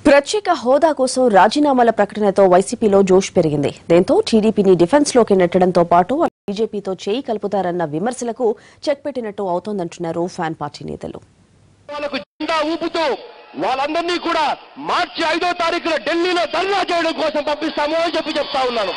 ప్రత్యేక హోదా కోసం రాజీనామాల ప్రకటనతో వైసీపీలో జోష్ పెరిగింది దీంతో టీడీపీని డిఫెన్స్ లోకి నెట్టడంతో పాటు బీజేపీతో చేయి కలుపుతారన్న విమర్శలకు చెక్ పెట్టినట్టు అవుతోందంటున్నారు ఫ్యాన్ పార్టీ నేతలు వాళ్ళకు జెండా ఊపుతూ వాళ్ళందరినీ కూడా మార్చి ఐదో తారీఖున ఢిల్లీలో ధర్నా చేయడం కోసం పంపిస్తాము అని చెప్పి చెప్తా ఉన్నాను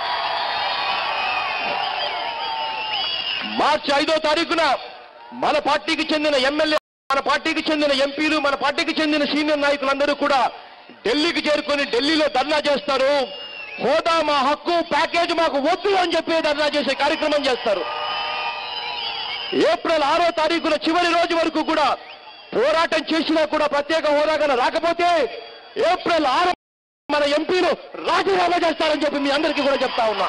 మార్చి ఐదో తారీఖున మన పార్టీకి చెందిన ఎమ్మెల్యే మన పార్టీకి చెందిన ఎంపీలు మన పార్టీకి చెందిన సీనియర్ నాయకులందరూ కూడా ఢిల్లీకి చేరుకొని ఢిల్లీలో ధర్నా చేస్తారు హోదా మా హక్కు ప్యాకేజ్ మాకు వద్దు అని చెప్పి ధర్నా చేసే కార్యక్రమం చేస్తారు ఏప్రిల్ ఆరో తారీఖున చివరి రోజు వరకు కూడా పోరాటం చేసినా కూడా ప్రత్యేక హోదా కన్నా రాకపోతే ఏప్రిల్ ఆరు మన ఎంపీలు రాజీనామా చేస్తారని చెప్పి మీ అందరికీ కూడా చెప్తా ఉన్నా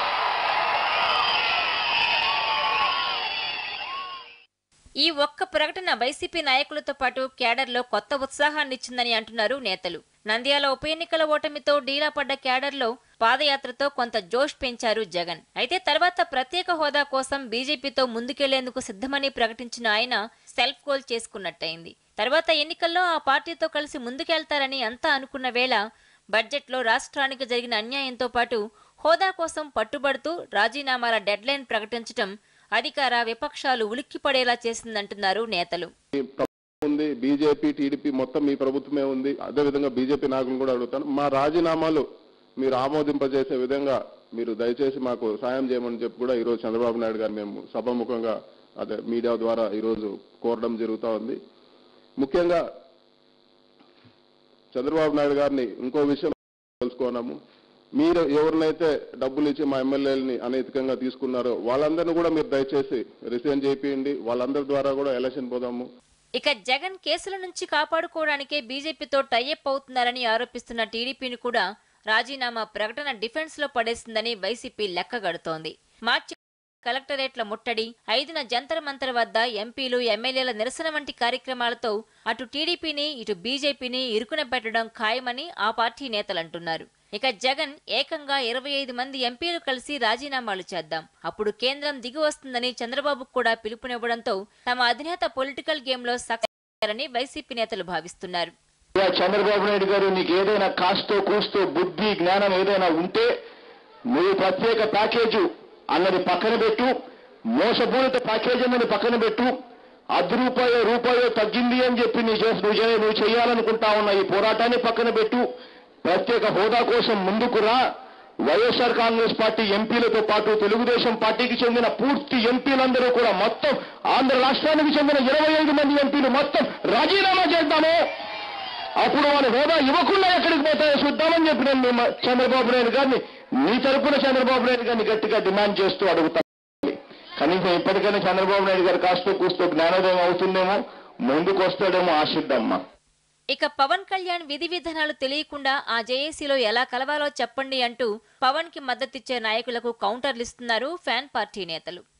ఈ ఒక్క ప్రకటన వైసీపీ నాయకులతో పాటు క్యాడర్లో కొత్త ఉత్సాహాన్నిచ్చిందని అంటున్నారు నేతలు నంద్యాల ఉప ఎన్నికల ఓటమితో డీలా పడ్డ క్యాడర్లో పాదయాత్రతో కొంత జోష్ పెంచారు జగన్ అయితే తర్వాత ప్రత్యేక హోదా కోసం బీజేపీతో ముందుకెళ్లేందుకు సిద్ధమని ప్రకటించిన ఆయన సెల్ఫ్ గోల్ చేసుకున్నట్టయింది తర్వాత ఎన్నికల్లో ఆ పార్టీతో కలిసి ముందుకెళ్తారని అంతా అనుకున్న వేళ బడ్జెట్లో రాష్ట్రానికి జరిగిన అన్యాయంతో పాటు హోదా కోసం పట్టుబడుతూ రాజీనామాల డెడ్లైన్ ప్రకటించడం అధికార విపక్షాలు ఉలిక్కిపడేలా చేసిందంటున్నారు నేతలు ఉంది బీజేపీ టీడీపీ మొత్తం మీ ప్రభుత్వమే ఉంది అదేవిధంగా బీజేపీ నాయకులను కూడా అడుగుతాను మా రాజీనామాలు మీరు ఆమోదింపజేసే విధంగా మీరు దయచేసి మాకు సాయం చేయమని చెప్పి కూడా ఈరోజు చంద్రబాబు నాయుడు గారు మేము సభాముఖంగా అదే మీడియా ద్వారా ఈరోజు కోరడం జరుగుతూ ఉంది ముఖ్యంగా చంద్రబాబు నాయుడు గారిని ఇంకో విషయం తెలుసుకున్నాము మీరు ఎవరినైతే డబ్బులు ఇచ్చి మా ఎమ్మెల్యేలని అనైతికంగా తీసుకున్నారో వాళ్ళందరినీ కూడా మీరు దయచేసి రిసైన్ చేపియండి వాళ్ళందరి ద్వారా కూడా ఎలక్షన్ పోదాము ఇక జగన్ కేసుల నుంచి కాపాడుకోవడానికే బీజేపీతో టైఅప్ అవుతున్నారని ఆరోపిస్తున్న టీడీపీని కూడా రాజీనామా ప్రకటన డిఫెన్స్ లో పడేసిందని వైసీపీ లెక్కగడుతోంది మార్చి కలెక్టరేట్ల ముట్టడి ఐదున జంతర్ మంతర్ వద్ద ఎంపీలు ఎమ్మెల్యేల నిరసన వంటి కార్యక్రమాలతో అటు టీడీపీని ఇటు బీజేపీని ఇరుకున పెట్టడం ఖాయమని ఆ పార్టీ నేతలంటున్నారు ఇక జగన్ ఏకంగా ఇరవై ఐదు మంది ఎంపీలు కలిసి రాజీనామాలు చేద్దాం అప్పుడు కేంద్రం దిగి వస్తుందని చంద్రబాబుకు కూడా పిలుపునివ్వడంతో తమ అధినేత పొలిటికల్ గేమ్ లో సక్సెస్ అని వైసీపీ నేతలు భావిస్తున్నారు ఇక చంద్రబాబు నాయుడు గారు నీకు ఏదైనా కాస్తో కూస్తో బుద్ధి జ్ఞానం ఏదైనా ఉంటే నువ్వు ప్రత్యేక ప్యాకేజు అన్నది పక్కన పెట్టు మోసపూరిత ప్యాకేజ్ అన్నది పక్కన పెట్టు అర్ధ రూపాయో రూపాయో తగ్గింది అని చెప్పి నీ చేసి నువ్వు చేయ- నువ్వు చేయాలనుకుంటా ఉన్న ఈ పోరాటాన్ని పక్కన పెట్టు ప్రత్యేక హోదా కోసం ముందుకు రా వైఎస్ఆర్ కాంగ్రెస్ పార్టీ ఎంపీలతో పాటు తెలుగుదేశం పార్టీకి చెందిన పూర్తి ఎంపీలందరూ కూడా మొత్తం ఆంధ్ర రాష్ట్రానికి చెందిన ఇరవై ఐదు మంది ఎంపీలు మొత్తం రాజీనామా చేద్దాము అప్పుడు వాళ్ళ హోదా ఇవ్వకుండా ఎక్కడికి పోతాయో చూద్దామని చెప్పి నేను మీ చంద్రబాబు నాయుడు గారిని మీ తరపున చంద్రబాబు నాయుడు గారిని గట్టిగా డిమాండ్ చేస్తూ అడుగుతాను కనీసం ఇప్పటికైనా చంద్రబాబు నాయుడు గారు కాస్త కూస్తూ జ్ఞానోదయం అవుతుందేమో ముందుకు వస్తాడేమో ఆశిద్దామ్మా ఇక పవన్ కళ్యాణ్ విధి విధానాలు తెలియకుండా ఆ జేఏసీలో ఎలా కలవాలో చెప్పండి అంటూ పవన్ కి మద్దతిచ్చే నాయకులకు కౌంటర్లిస్తున్నారు ఫ్యాన్ పార్టీ నేతలు